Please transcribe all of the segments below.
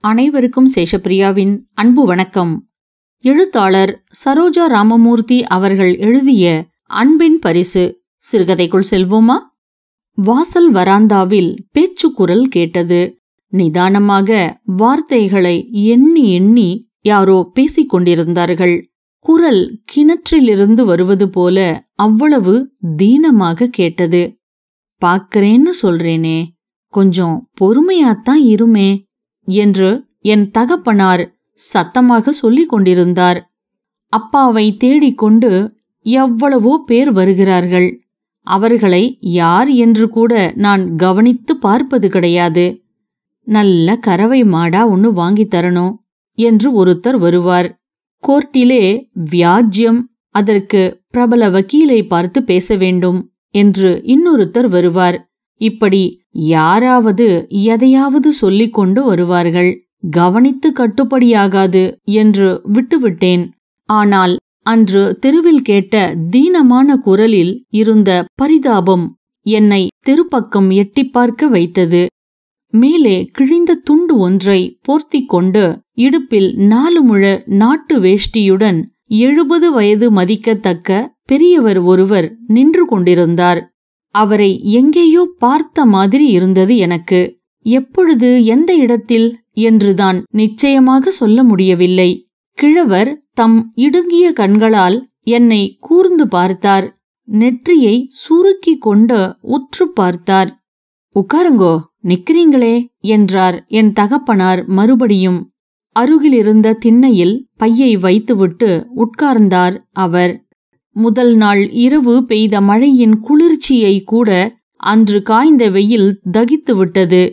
அனைவருக்கும் சேஷப்பிரியாவின் அன்பு வணக்கம் எழுத்தாளர் சரோஜா ராமமூர்த்தி அவர்கள் எழுதிய அன்பின் பரிசு சிறுகதைக்குள் செல்வோமா வாசல் வராந்தாவில் பேச்சுக்குரல் கேட்டது நிதானமாக வார்த்தைகளை எண்ணி எண்ணி யாரோ பேசிக் கொண்டிருந்தார்கள் குரல் கிணற்றிலிருந்து வருவது போல அவ்வளவு தீனமாக கேட்டது பாக்கிறேன்னு சொல்றேனே கொஞ்சம் பொறுமையாத்தான் இருமே என்று என் தகப்பனார் சத்தமாக சொல்லிக் கொண்டிருந்தார் அப்பாவை தேடிக்கொண்டு எவ்வளவோ பேர் வருகிறார்கள் அவர்களை யார் என்று கூட நான் கவனித்து பார்ப்பது கிடையாது நல்ல கறவை மாடா ஒன்னு வாங்கித் தரணும் என்று ஒருத்தர் வருவார் கோர்ட்டிலே வியாஜ்யம் அதற்கு பிரபல வக்கீலை பார்த்து பேச வேண்டும் என்று இன்னொருத்தர் வருவார் இப்படி யாராவது எதையாவது சொல்லிக் கொண்டு வருவார்கள் கவனித்து கட்டுப்படியாகாது என்று விட்டுவிட்டேன் ஆனால் அன்று தெருவில் கேட்ட தீனமான குரலில் இருந்த பரிதாபம் என்னை தெருப்பக்கம் எட்டிப் பார்க்க வைத்தது மேலே கிழிந்த துண்டு ஒன்றை போர்த்திக் கொண்டு இடுப்பில் நாலு முழ நாட்டு வேஷ்டியுடன் எழுபது வயது மதிக்கத்தக்க பெரியவர் ஒருவர் நின்று கொண்டிருந்தார் அவரை எங்கேயோ பார்த்த மாதிரி இருந்தது எனக்கு எப்பொழுது எந்த இடத்தில் என்றுதான் நிச்சயமாக சொல்ல முடியவில்லை கிழவர் தம் இடுங்கிய கண்களால் என்னை கூர்ந்து பார்த்தார் நெற்றியை சுருக்கிக் கொண்டு உற்று பார்த்தார் உட்காருங்கோ நிக்கிறீங்களே என்றார் என் தகப்பனார் மறுபடியும் அருகிலிருந்த திண்ணையில் பையை வைத்துவிட்டு உட்கார்ந்தார் அவர் முதல் நாள் இரவு பெய்த மழையின் குளிர்ச்சியை கூட அன்று காய்ந்த வெயில் தகித்து விட்டது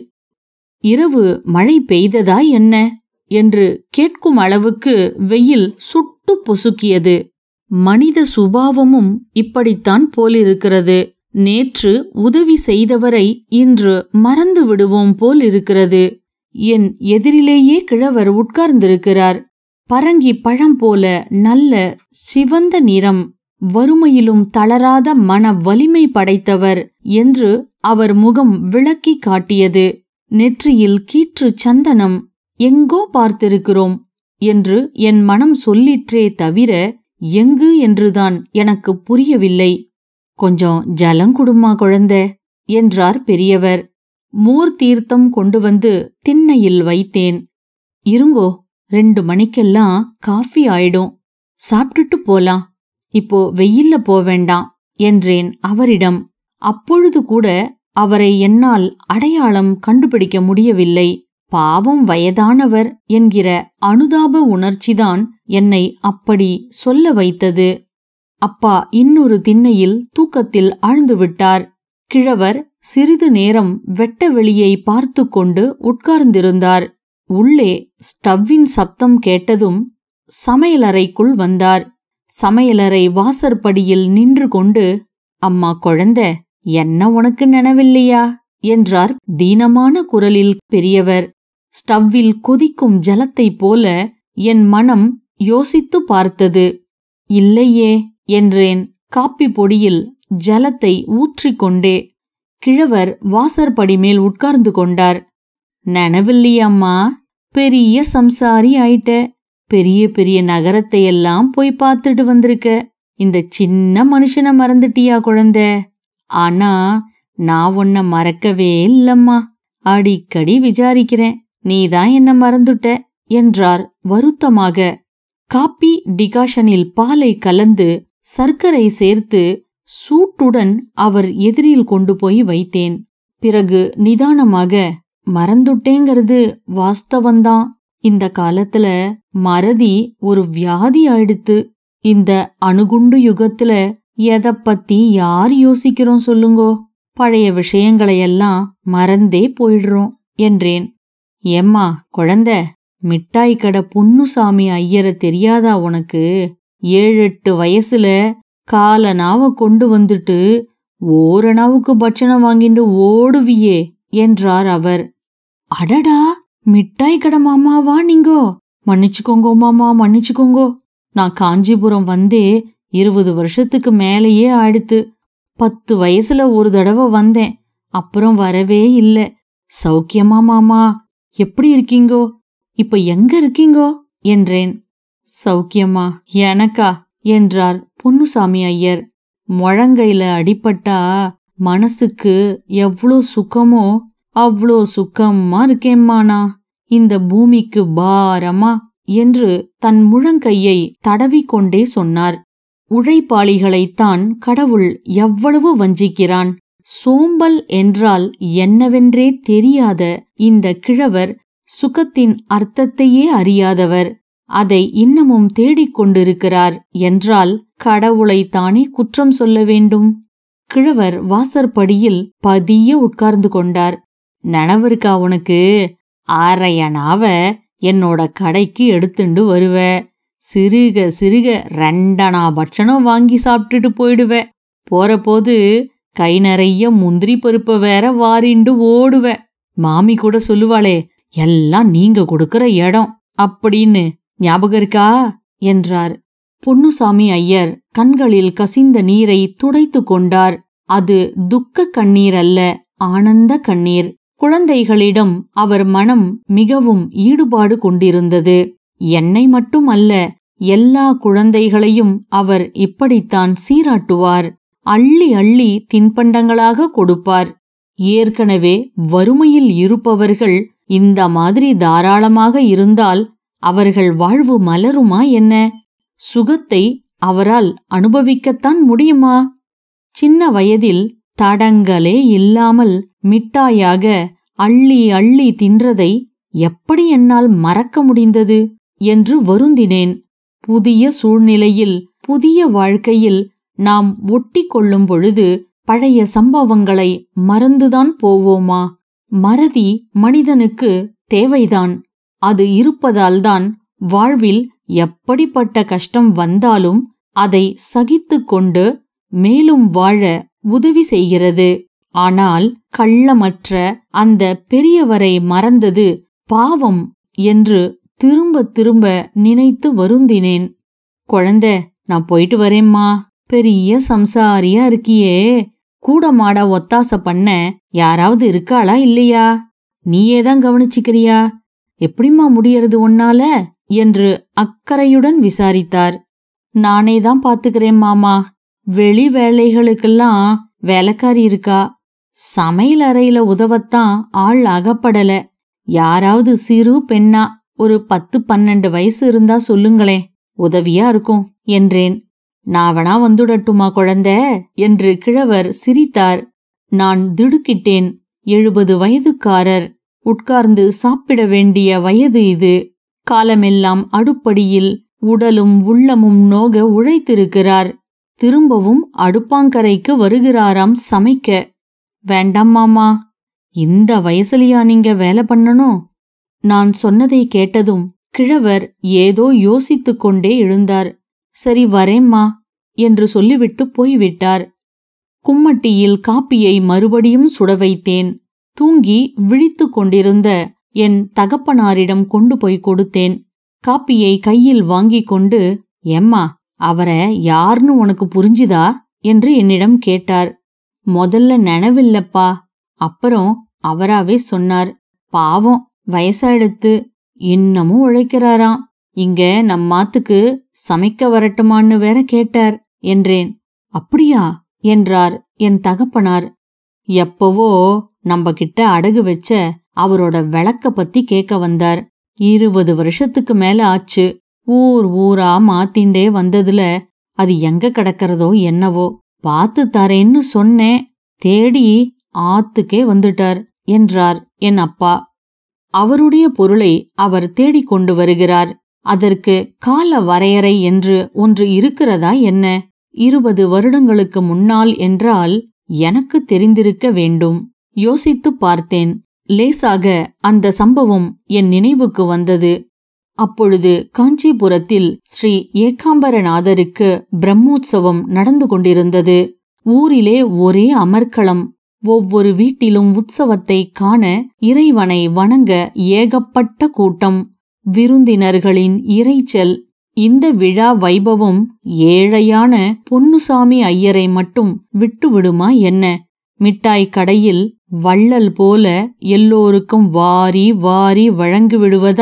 இரவு மழை பெய்ததா என்ன என்று கேட்கும் அளவுக்கு வெயில் சுட்டு பொசுக்கியது மனித சுபாவமும் இப்படித்தான் போலிருக்கிறது நேற்று உதவி செய்தவரை இன்று மறந்து விடுவோம் போல் இருக்கிறது என் எதிரிலேயே கிழவர் உட்கார்ந்திருக்கிறார் பரங்கி பழம் போல நல்ல சிவந்த நிறம் வறுமையிலும் தளராத மன வலிமை படைத்தவர் என்று அவர் முகம் விளக்கி காட்டியது நெற்றியில் கீற்று சந்தனம் எங்கோ பார்த்திருக்கிறோம் என்று என் மனம் சொல்லிற்றே தவிர எங்கு என்றுதான் எனக்கு புரியவில்லை கொஞ்சம் ஜலங்குடுமா குழந்த என்றார் பெரியவர் மோர் தீர்த்தம் கொண்டு வந்து திண்ணையில் வைத்தேன் இருங்கோ ரெண்டு மணிக்கெல்லாம் காஃபி ஆயிடும் சாப்பிட்டுட்டு போலாம் இப்போ வெயில்ல போவேண்டாம் என்றேன் அவரிடம் அப்பொழுது கூட அவரை என்னால் அடையாளம் கண்டுபிடிக்க முடியவில்லை பாவம் வயதானவர் என்கிற அனுதாப உணர்ச்சிதான் என்னை அப்படி சொல்ல வைத்தது அப்பா இன்னொரு திண்ணையில் தூக்கத்தில் ஆழ்ந்துவிட்டார் கிழவர் சிறிது நேரம் வெட்ட வெளியை பார்த்து கொண்டு உட்கார்ந்திருந்தார் உள்ளே ஸ்டவ்வின் சப்தம் கேட்டதும் சமையலறைக்குள் வந்தார் சமையலறை வாசற்படியில் நின்று கொண்டு அம்மா குழந்த என்ன உனக்கு நினைவில்லையா என்றார் தீனமான குரலில் பெரியவர் ஸ்டவ்வில் கொதிக்கும் ஜலத்தைப் போல என் மனம் யோசித்து பார்த்தது இல்லையே என்றேன் காப்பி பொடியில் ஜலத்தை ஊற்றிக்கொண்டே கிழவர் வாசற்படி மேல் உட்கார்ந்து கொண்டார் நனவில்லையம்மா பெரிய சம்சாரி ஆயிட்ட பெரிய பெரிய நகரத்தையெல்லாம் போய் பார்த்துட்டு வந்திருக்க இந்த சின்ன மனுஷனை மறந்துட்டியா குழந்த ஆனா நான் உன்னை மறக்கவே இல்லம்மா அடிக்கடி விசாரிக்கிறேன் நீதான் என்ன மறந்துட்ட என்றார் வருத்தமாக காப்பி டிகாஷனில் பாலை கலந்து சர்க்கரை சேர்த்து சூட்டுடன் அவர் எதிரில் கொண்டு போய் வைத்தேன் பிறகு நிதானமாக மறந்துட்டேங்கிறது வாஸ்தவந்தான் இந்த காலத்துல மறதி ஒரு வியாதி ஆயிடுத்து இந்த அணுகுண்டு யுகத்துல எதை பத்தி யார் யோசிக்கிறோம் சொல்லுங்கோ பழைய விஷயங்களையெல்லாம் மறந்தே போயிடுறோம் என்றேன் ஏம்மா குழந்த மிட்டாய் கடை பொன்னுசாமி ஐயரை தெரியாதா உனக்கு ஏழெட்டு வயசுல காலனாவ கொண்டு வந்துட்டு ஓரணாவுக்கு பட்சணம் வாங்கிட்டு ஓடுவியே என்றார் அவர் அடடா மிட்டாய் கடை மாமாவா நீங்கோ மன்னிச்சுக்கோங்கோ மாமா மன்னிச்சுக்கோங்கோ நான் காஞ்சிபுரம் வந்தே இருபது வருஷத்துக்கு மேலேயே ஆயிடுத்து பத்து வயசுல ஒரு தடவை வந்தேன் அப்புறம் வரவே இல்ல சௌக்கியமா மாமா எப்படி இருக்கீங்கோ இப்ப எங்க இருக்கீங்கோ என்றேன் சௌக்கியமா எனக்கா என்றார் பொன்னுசாமி ஐயர் முழங்கையில அடிபட்டா மனசுக்கு எவ்ளோ சுகமோ அவ்ளோ சுகமா இருக்கேம்மானா இந்த பூமிக்கு பாரமா என்று தன் முழங்கையை தடவிக்கொண்டே சொன்னார் உழைப்பாளிகளைத்தான் கடவுள் எவ்வளவு வஞ்சிக்கிறான் சோம்பல் என்றால் என்னவென்றே தெரியாத இந்த கிழவர் சுகத்தின் அர்த்தத்தையே அறியாதவர் அதை இன்னமும் தேடிக் கொண்டிருக்கிறார் என்றால் கடவுளைத்தானே குற்றம் சொல்ல வேண்டும் கிழவர் வாசற்படியில் பதிய உட்கார்ந்து கொண்டார் நனவிருக்கா உனக்கு ஆரையனாவ என்னோட கடைக்கு எடுத்துண்டு வருவ சிறுக சிறுக ரெண்டனா பட்சணம் வாங்கி சாப்பிட்டுட்டு போயிடுவ போறபோது கை நிறைய முந்திரி பருப்ப வேற வாரிண்டு ஓடுவ மாமி கூட சொல்லுவாளே எல்லாம் நீங்க கொடுக்கற இடம் அப்படின்னு ஞாபகம் இருக்கா என்றார் பொன்னுசாமி ஐயர் கண்களில் கசிந்த நீரை துடைத்து கொண்டார் அது துக்க கண்ணீர் அல்ல ஆனந்த கண்ணீர் குழந்தைகளிடம் அவர் மனம் மிகவும் ஈடுபாடு கொண்டிருந்தது என்னை மட்டும் அல்ல எல்லா குழந்தைகளையும் அவர் இப்படித்தான் சீராட்டுவார் அள்ளி அள்ளி தின்பண்டங்களாக கொடுப்பார் ஏற்கனவே வறுமையில் இருப்பவர்கள் இந்த மாதிரி தாராளமாக இருந்தால் அவர்கள் வாழ்வு மலருமா என்ன சுகத்தை அவரால் அனுபவிக்கத்தான் முடியுமா சின்ன வயதில் தடங்களே இல்லாமல் மிட்டாயாக அள்ளி அள்ளி தின்றதை எப்படி என்னால் மறக்க முடிந்தது என்று வருந்தினேன் புதிய சூழ்நிலையில் புதிய வாழ்க்கையில் நாம் ஒட்டி கொள்ளும் பொழுது பழைய சம்பவங்களை மறந்துதான் போவோமா மறதி மனிதனுக்கு தேவைதான் அது இருப்பதால்தான் வாழ்வில் எப்படிப்பட்ட கஷ்டம் வந்தாலும் அதை சகித்துக் கொண்டு மேலும் வாழ உதவி செய்கிறது ஆனால் கள்ளமற்ற அந்த பெரியவரை மறந்தது பாவம் என்று திரும்ப திரும்ப நினைத்து வருந்தினேன் குழந்த நான் போயிட்டு வரேம்மா பெரிய சம்சாரியா இருக்கியே கூட மாட ஒத்தாச பண்ண யாராவது இருக்காளா இல்லையா நீயே தான் கவனிச்சுக்கிறியா எப்படிம்மா முடியறது உன்னால என்று அக்கறையுடன் விசாரித்தார் நானே தான் பாத்துக்கிறேன் மாமா வெளி வேலைகளுக்கெல்லாம் வேலைக்காரி இருக்கா சமையல் அறையில உதவத்தான் ஆள் அகப்படல யாராவது சிறு பெண்ணா ஒரு பத்து பன்னெண்டு வயசு இருந்தா சொல்லுங்களே உதவியா இருக்கும் என்றேன் நாவனா வந்துடட்டுமா குழந்த என்று கிழவர் சிரித்தார் நான் திடுக்கிட்டேன் எழுபது வயதுக்காரர் உட்கார்ந்து சாப்பிட வேண்டிய வயது இது காலமெல்லாம் அடுப்படியில் உடலும் உள்ளமும் நோக உழைத்திருக்கிறார் திரும்பவும் அடுப்பாங்கரைக்கு வருகிறாராம் சமைக்க வேண்டாம் மாமா இந்த வயசுலயா நீங்க வேலை பண்ணணும் நான் சொன்னதை கேட்டதும் கிழவர் ஏதோ யோசித்துக் கொண்டே எழுந்தார் சரி வரேம்மா என்று சொல்லிவிட்டு போய்விட்டார் கும்மட்டியில் காப்பியை மறுபடியும் சுட வைத்தேன் தூங்கி விழித்துக் கொண்டிருந்த என் தகப்பனாரிடம் கொண்டு போய் கொடுத்தேன் காப்பியை கையில் வாங்கிக் கொண்டு எம்மா அவரை யார்னு உனக்கு புரிஞ்சுதா என்று என்னிடம் கேட்டார் முதல்ல நனவில்லப்பா அப்புறம் அவராவே சொன்னார் பாவம் வயசாயிடுத்து இன்னமும் உழைக்கிறாராம் இங்க நம்மாத்துக்கு சமைக்க வரட்டுமான்னு வேற கேட்டார் என்றேன் அப்படியா என்றார் என் தகப்பனார் எப்பவோ நம்ம கிட்ட அடகு வச்ச அவரோட விளக்க பத்தி கேட்க வந்தார் இருபது வருஷத்துக்கு மேல ஆச்சு ஊர் ஊரா மாத்திண்டே வந்ததுல அது எங்க கிடக்கிறதோ என்னவோ பார்த்து தரேன்னு சொன்னேன் தேடி ஆத்துக்கே வந்துட்டார் என்றார் என் அப்பா அவருடைய பொருளை அவர் தேடிக் கொண்டு வருகிறார் அதற்கு கால வரையறை என்று ஒன்று இருக்கிறதா என்ன இருபது வருடங்களுக்கு முன்னால் என்றால் எனக்கு தெரிந்திருக்க வேண்டும் யோசித்துப் பார்த்தேன் லேசாக அந்த சம்பவம் என் நினைவுக்கு வந்தது அப்பொழுது காஞ்சிபுரத்தில் ஸ்ரீ ஏகாம்பரநாதருக்கு பிரம்மோற்சவம் நடந்து கொண்டிருந்தது ஊரிலே ஒரே அமர்க்களம் ஒவ்வொரு வீட்டிலும் உற்சவத்தை காண இறைவனை வணங்க ஏகப்பட்ட கூட்டம் விருந்தினர்களின் இரைச்சல் இந்த விழா வைபவம் ஏழையான பொன்னுசாமி ஐயரை மட்டும் விட்டுவிடுமா என்ன மிட்டாய் கடையில் வள்ளல் போல எல்லோருக்கும் வாரி வாரி வழங்கிவிடுவதால்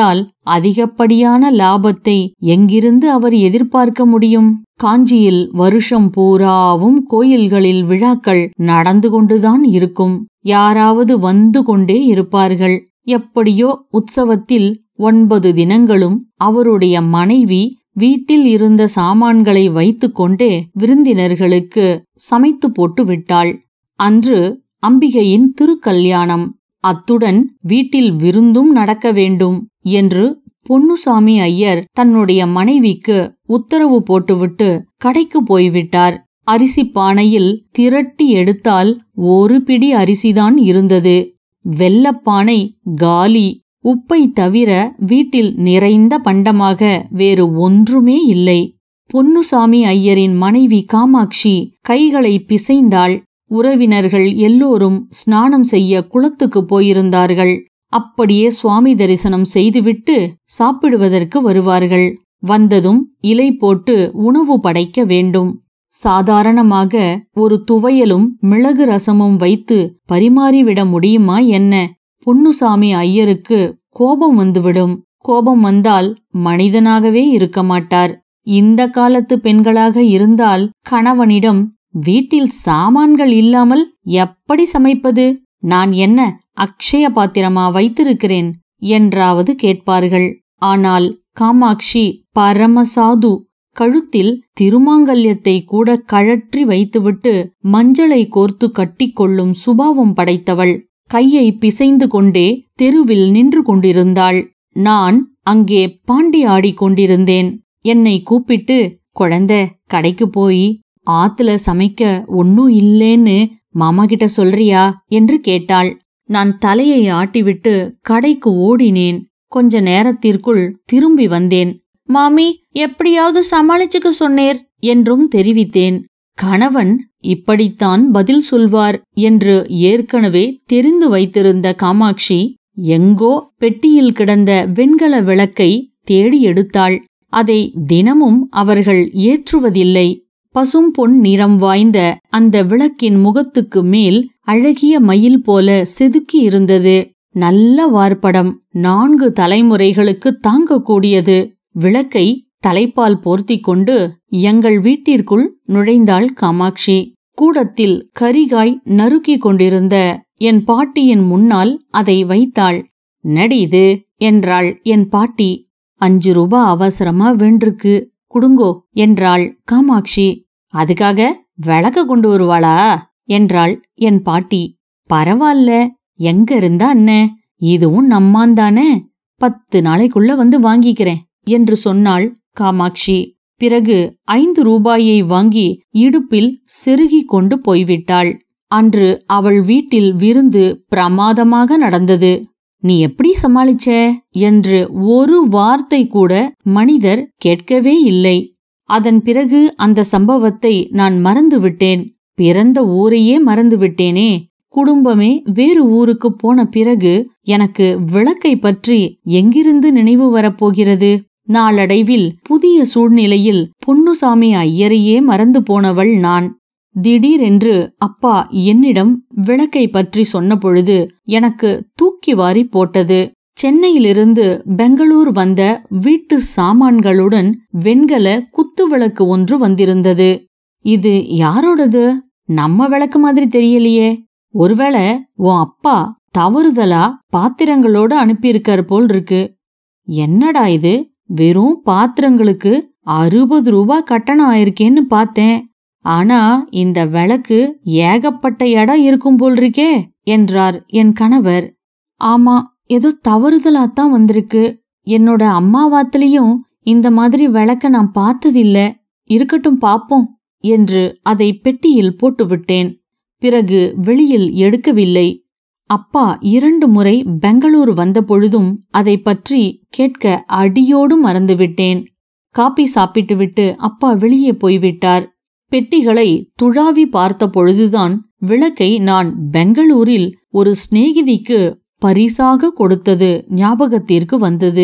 அதிகப்படியான லாபத்தை எங்கிருந்து அவர் எதிர்பார்க்க முடியும் காஞ்சியில் வருஷம் பூராவும் கோயில்களில் விழாக்கள் நடந்து கொண்டுதான் இருக்கும் யாராவது வந்து கொண்டே இருப்பார்கள் எப்படியோ உற்சவத்தில் ஒன்பது தினங்களும் அவருடைய மனைவி வீட்டில் இருந்த சாமான்களை வைத்துக்கொண்டே விருந்தினர்களுக்கு சமைத்து போட்டு விட்டாள் அன்று அம்பிகையின் திருக்கல்யாணம் அத்துடன் வீட்டில் விருந்தும் நடக்க வேண்டும் என்று பொன்னுசாமி ஐயர் தன்னுடைய மனைவிக்கு உத்தரவு போட்டுவிட்டு கடைக்கு போய்விட்டார் அரிசி பானையில் திரட்டி எடுத்தால் ஒரு பிடி அரிசிதான் இருந்தது வெள்ளப்பானை காலி உப்பை தவிர வீட்டில் நிறைந்த பண்டமாக வேறு ஒன்றுமே இல்லை பொன்னுசாமி ஐயரின் மனைவி காமாட்சி கைகளை பிசைந்தாள் உறவினர்கள் எல்லோரும் ஸ்நானம் செய்ய குளத்துக்கு போயிருந்தார்கள் அப்படியே சுவாமி தரிசனம் செய்துவிட்டு சாப்பிடுவதற்கு வருவார்கள் வந்ததும் இலை போட்டு உணவு படைக்க வேண்டும் சாதாரணமாக ஒரு துவையலும் மிளகு ரசமும் வைத்து பரிமாறிவிட முடியுமா என்ன பொன்னுசாமி ஐயருக்கு கோபம் வந்துவிடும் கோபம் வந்தால் மனிதனாகவே இருக்க மாட்டார் இந்த காலத்து பெண்களாக இருந்தால் கணவனிடம் வீட்டில் சாமான்கள் இல்லாமல் எப்படி சமைப்பது நான் என்ன அக்ஷய பாத்திரமா வைத்திருக்கிறேன் என்றாவது கேட்பார்கள் ஆனால் காமாட்சி பரமசாது கழுத்தில் திருமாங்கல்யத்தை கூட கழற்றி வைத்துவிட்டு மஞ்சளை கோர்த்து கட்டிக்கொள்ளும் சுபாவம் படைத்தவள் கையை பிசைந்து கொண்டே தெருவில் நின்று கொண்டிருந்தாள் நான் அங்கே பாண்டி ஆடிக் கொண்டிருந்தேன் என்னை கூப்பிட்டு குழந்த கடைக்கு போய் ஆத்துல சமைக்க ஒன்னும் இல்லேன்னு மாமா கிட்ட சொல்றியா என்று கேட்டாள் நான் தலையை ஆட்டிவிட்டு கடைக்கு ஓடினேன் கொஞ்ச நேரத்திற்குள் திரும்பி வந்தேன் மாமி எப்படியாவது சமாளிச்சுக்க சொன்னேர் என்றும் தெரிவித்தேன் கணவன் இப்படித்தான் பதில் சொல்வார் என்று ஏற்கனவே தெரிந்து வைத்திருந்த காமாட்சி எங்கோ பெட்டியில் கிடந்த வெண்கல விளக்கை தேடி எடுத்தாள் அதை தினமும் அவர்கள் ஏற்றுவதில்லை பசும் பொன் நிறம் வாய்ந்த அந்த விளக்கின் முகத்துக்கு மேல் அழகிய மயில் போல செதுக்கி இருந்தது நல்ல வார்ப்படம் நான்கு தலைமுறைகளுக்கு தாங்கக்கூடியது விளக்கை தலைப்பால் போர்த்திக் கொண்டு எங்கள் வீட்டிற்குள் நுழைந்தாள் காமாட்சி கூடத்தில் கரிகாய் நறுக்கிக் கொண்டிருந்த என் பாட்டியின் முன்னால் அதை வைத்தாள் நடிது என்றாள் என் பாட்டி அஞ்சு ரூபா அவசரமா வேண்டிருக்கு குடுங்கோ என்றாள் காமாட்சி அதுக்காக விளக்க கொண்டு வருவாளா என்றாள் என் பாட்டி பரவால்ல எங்க இருந்தா என்ன இதுவும் நம்மாந்தானே பத்து நாளைக்குள்ள வந்து வாங்கிக்கிறேன் என்று சொன்னாள் காமாட்சி பிறகு ஐந்து ரூபாயை வாங்கி இடுப்பில் செருகிக் கொண்டு போய்விட்டாள் அன்று அவள் வீட்டில் விருந்து பிரமாதமாக நடந்தது நீ எப்படி சமாளிச்ச என்று ஒரு வார்த்தை கூட மனிதர் கேட்கவே இல்லை அதன் பிறகு அந்த சம்பவத்தை நான் மறந்துவிட்டேன் பிறந்த ஊரையே மறந்துவிட்டேனே குடும்பமே வேறு ஊருக்கு போன பிறகு எனக்கு விளக்கை பற்றி எங்கிருந்து நினைவு வரப்போகிறது நாளடைவில் புதிய சூழ்நிலையில் பொன்னுசாமி ஐயரையே மறந்து போனவள் நான் திடீரென்று அப்பா என்னிடம் விளக்கை பற்றி சொன்னபொழுது எனக்கு தூக்கி வாரி போட்டது சென்னையிலிருந்து பெங்களூர் வந்த வீட்டு சாமான்களுடன் வெண்கல குத்துவிளக்கு ஒன்று வந்திருந்தது இது யாரோடது நம்ம விளக்கு மாதிரி தெரியலையே ஒருவேளை உன் அப்பா தவறுதலா பாத்திரங்களோட அனுப்பியிருக்கார் போல் இருக்கு என்னடா இது வெறும் பாத்திரங்களுக்கு அறுபது ரூபா கட்டணம் ஆயிருக்கேன்னு பார்த்தேன் ஆனா இந்த விளக்கு ஏகப்பட்ட இடம் இருக்கும் போல் இருக்கே என்றார் என் கணவர் ஆமா ஏதோ தவறுதலாத்தான் வந்திருக்கு என்னோட அம்மாவாத்துலயும் இந்த மாதிரி விளக்க நான் பார்த்ததில்ல இருக்கட்டும் பாப்போம் என்று அதை பெட்டியில் போட்டுவிட்டேன் பிறகு வெளியில் எடுக்கவில்லை அப்பா இரண்டு முறை பெங்களூரு வந்தபொழுதும் அதை பற்றி கேட்க அடியோடு மறந்துவிட்டேன் காப்பி சாப்பிட்டுவிட்டு அப்பா வெளியே போய்விட்டார் பெட்டிகளை துழாவி பார்த்த பொழுதுதான் விளக்கை நான் பெங்களூரில் ஒரு சிநேகிதிக்கு பரிசாக கொடுத்தது ஞாபகத்திற்கு வந்தது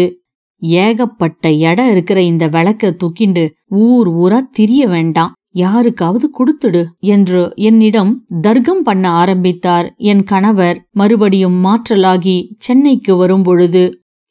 ஏகப்பட்ட எடம் இருக்கிற இந்த விளக்க தூக்கிண்டு ஊர் ஊரா திரிய வேண்டாம் யாருக்காவது கொடுத்துடு என்று என்னிடம் தர்க்கம் பண்ண ஆரம்பித்தார் என் கணவர் மறுபடியும் மாற்றலாகி சென்னைக்கு வரும்பொழுது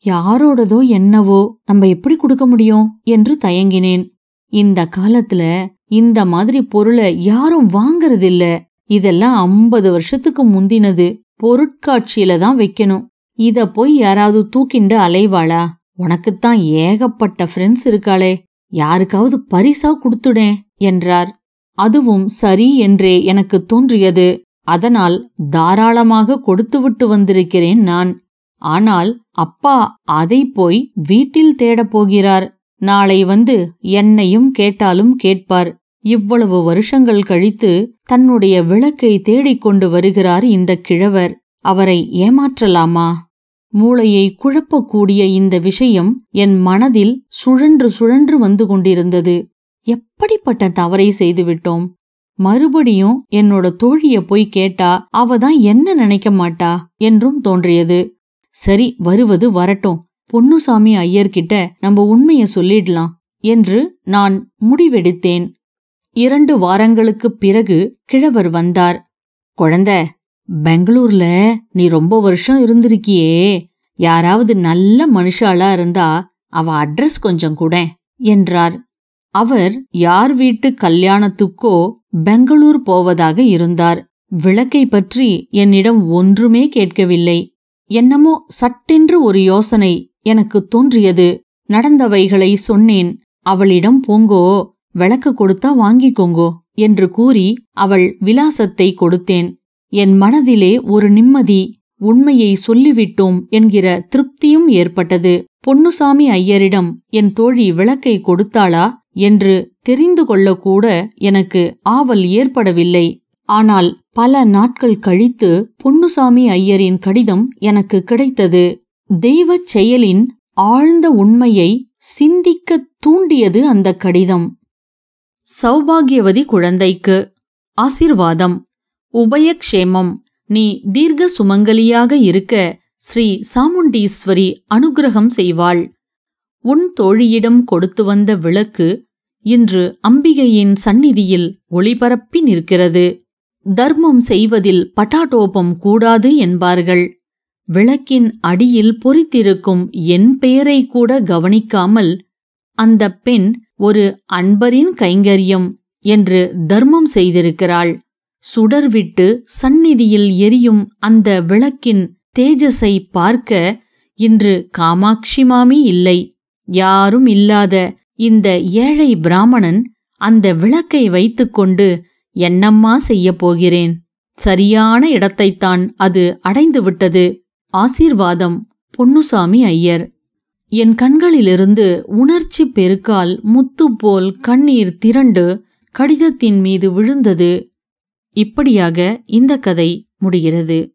யாரோடதோ என்னவோ நம்ம எப்படி கொடுக்க முடியும் என்று தயங்கினேன் இந்த காலத்துல இந்த மாதிரி பொருளை யாரும் வாங்கறதில்ல இதெல்லாம் ஐம்பது வருஷத்துக்கு முந்தினது பொருட்காட்சியில தான் வைக்கணும் இத போய் யாராவது தூக்கிண்டு அலைவாளா உனக்குத்தான் ஏகப்பட்ட ஃப்ரெண்ட்ஸ் இருக்காளே யாருக்காவது பரிசா கொடுத்துடேன் என்றார் அதுவும் சரி என்றே எனக்கு தோன்றியது அதனால் தாராளமாக கொடுத்துவிட்டு வந்திருக்கிறேன் நான் ஆனால் அப்பா அதை போய் வீட்டில் தேடப் போகிறார் நாளை வந்து என்னையும் கேட்டாலும் கேட்பார் இவ்வளவு வருஷங்கள் கழித்து தன்னுடைய விளக்கை தேடிக் கொண்டு வருகிறார் இந்த கிழவர் அவரை ஏமாற்றலாமா மூளையை குழப்பக்கூடிய இந்த விஷயம் என் மனதில் சுழன்று சுழன்று வந்து கொண்டிருந்தது எப்படிப்பட்ட தவறை செய்துவிட்டோம் மறுபடியும் என்னோட தோழிய போய் கேட்டா அவ தான் என்ன நினைக்க மாட்டா என்றும் தோன்றியது சரி வருவது வரட்டும் பொன்னுசாமி ஐயர்கிட்ட நம்ம உண்மைய சொல்லிடலாம் என்று நான் முடிவெடுத்தேன் இரண்டு வாரங்களுக்குப் பிறகு கிழவர் வந்தார் குழந்த பெங்களூர்ல நீ ரொம்ப வருஷம் இருந்திருக்கியே யாராவது நல்ல மனுஷாளா இருந்தா அவ அட்ரஸ் கொஞ்சம் கூட என்றார் அவர் யார் வீட்டு கல்யாணத்துக்கோ பெங்களூர் போவதாக இருந்தார் விளக்கை பற்றி என்னிடம் ஒன்றுமே கேட்கவில்லை என்னமோ சட்டென்று ஒரு யோசனை எனக்கு தோன்றியது நடந்தவைகளை சொன்னேன் அவளிடம் போங்கோ விளக்கு கொடுத்தா வாங்கிக்கோங்கோ என்று கூறி அவள் விலாசத்தை கொடுத்தேன் என் மனதிலே ஒரு நிம்மதி உண்மையை சொல்லிவிட்டோம் என்கிற திருப்தியும் ஏற்பட்டது பொன்னுசாமி ஐயரிடம் என் தோழி விளக்கை கொடுத்தாளா என்று தெரிந்து கொள்ளக்கூட எனக்கு ஆவல் ஏற்படவில்லை ஆனால் பல நாட்கள் கழித்து பொன்னுசாமி ஐயரின் கடிதம் எனக்கு கிடைத்தது தெய்வச் செயலின் ஆழ்ந்த உண்மையை சிந்திக்கத் தூண்டியது அந்த கடிதம் சௌபாகியவதி குழந்தைக்கு ஆசிர்வாதம் உபயக்ஷேமம் நீ தீர்க்க சுமங்கலியாக இருக்க ஸ்ரீ சாமுண்டீஸ்வரி அனுகிரகம் செய்வாள் உன் தோழியிடம் கொடுத்து வந்த விளக்கு இன்று அம்பிகையின் சந்நிதியில் ஒளிபரப்பி நிற்கிறது தர்மம் செய்வதில் பட்டாட்டோபம் கூடாது என்பார்கள் விளக்கின் அடியில் பொறித்திருக்கும் என் பெயரை கூட கவனிக்காமல் அந்த பெண் ஒரு அன்பரின் கைங்கரியம் என்று தர்மம் செய்திருக்கிறாள் சுடர்விட்டு சந்நிதியில் எரியும் அந்த விளக்கின் தேஜஸை பார்க்க இன்று காமாட்சி மாமி இல்லை யாரும் இல்லாத இந்த ஏழை பிராமணன் அந்த விளக்கை வைத்துக்கொண்டு என்னம்மா செய்யப் போகிறேன் சரியான இடத்தைத்தான் அது அடைந்துவிட்டது ஆசீர்வாதம் பொன்னுசாமி ஐயர் என் கண்களிலிருந்து உணர்ச்சி பெருக்கால் முத்து போல் கண்ணீர் திரண்டு கடிதத்தின் மீது விழுந்தது இப்படியாக இந்த கதை முடிகிறது